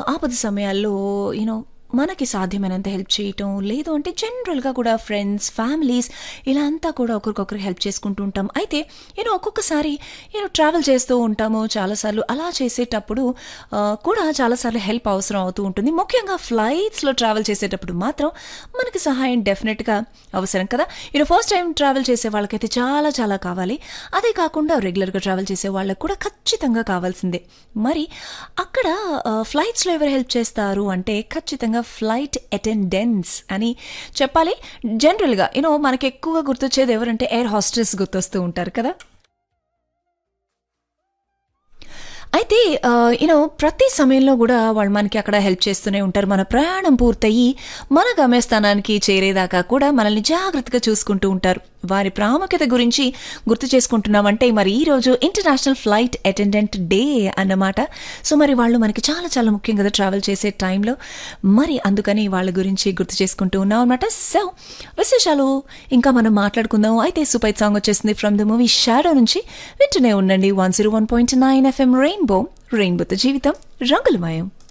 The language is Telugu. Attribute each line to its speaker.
Speaker 1: ఆపద సమయాల్లో యూనో మనకి సాధ్యమైనంత హెల్ప్ చేయటం లేదు అంటే జనరల్గా కూడా ఫ్రెండ్స్ ఫ్యామిలీస్ ఇలా అంతా కూడా ఒకరికొకరు హెల్ప్ చేసుకుంటూ ఉంటాం అయితే నేను ఒక్కొక్కసారి నేను ట్రావెల్ చేస్తూ ఉంటాము చాలాసార్లు అలా చేసేటప్పుడు ఆ, కూడా చాలాసార్లు హెల్ప్ అవసరం అవుతూ ఉంటుంది ముఖ్యంగా ఫ్లైట్స్లో ట్రావెల్ చేసేటప్పుడు మాత్రం మనకి సహాయం డెఫినెట్గా అవసరం కదా నేను ఫస్ట్ టైం ట్రావెల్ చేసే వాళ్ళకైతే చాలా చాలా కావాలి అదే కాకుండా రెగ్యులర్గా ట్రావెల్ చేసే వాళ్ళకి కూడా ఖచ్చితంగా కావాల్సిందే మరి అక్కడ ఆ, ఫ్లైట్స్లో ఎవరు హెల్ప్ చేస్తారు అంటే ఖచ్చితంగా ఫ్లైట్ అటెండెన్స్ అని చెప్పాలి జనరల్గా యూనో మనకి ఎక్కువగా గుర్తొచ్చేది ఎవరంటే ఎయిర్ హాస్టెస్ గుర్తొస్తూ ఉంటారు కదా అయితే యూనో ప్రతి సమయంలో కూడా వాళ్ళు మనకి అక్కడ హెల్ప్ చేస్తూనే ఉంటారు మన ప్రయాణం పూర్తయి మన గమ్యస్థానానికి చేరేదాకా కూడా మనల్ని జాగ్రత్తగా చూసుకుంటూ ఉంటారు వారి ప్రాముఖ్యత గురించి గుర్తు చేసుకుంటున్నామంటే మరి ఈ రోజు ఇంటర్నేషనల్ ఫ్లైట్ అటెండెంట్ డే అన్నమాట సో మరి వాళ్ళు మనకి చాలా చాలా ముఖ్యం కదా ట్రావెల్ చేసే టైంలో మరి అందుకని వాళ్ళ గురించి గుర్తు చేసుకుంటూ ఉన్నాం అనమాట సో విశేషాలు ఇంకా మనం మాట్లాడుకుందాం అయితే సూపర్ సాంగ్ వచ్చేసింది ఫ్రమ్ ద మూవీ షాడో నుంచి వింటూనే ఉండండి one zero one point nine FM Rainbow రెయిన్బోతో జీవితం రంగులమయం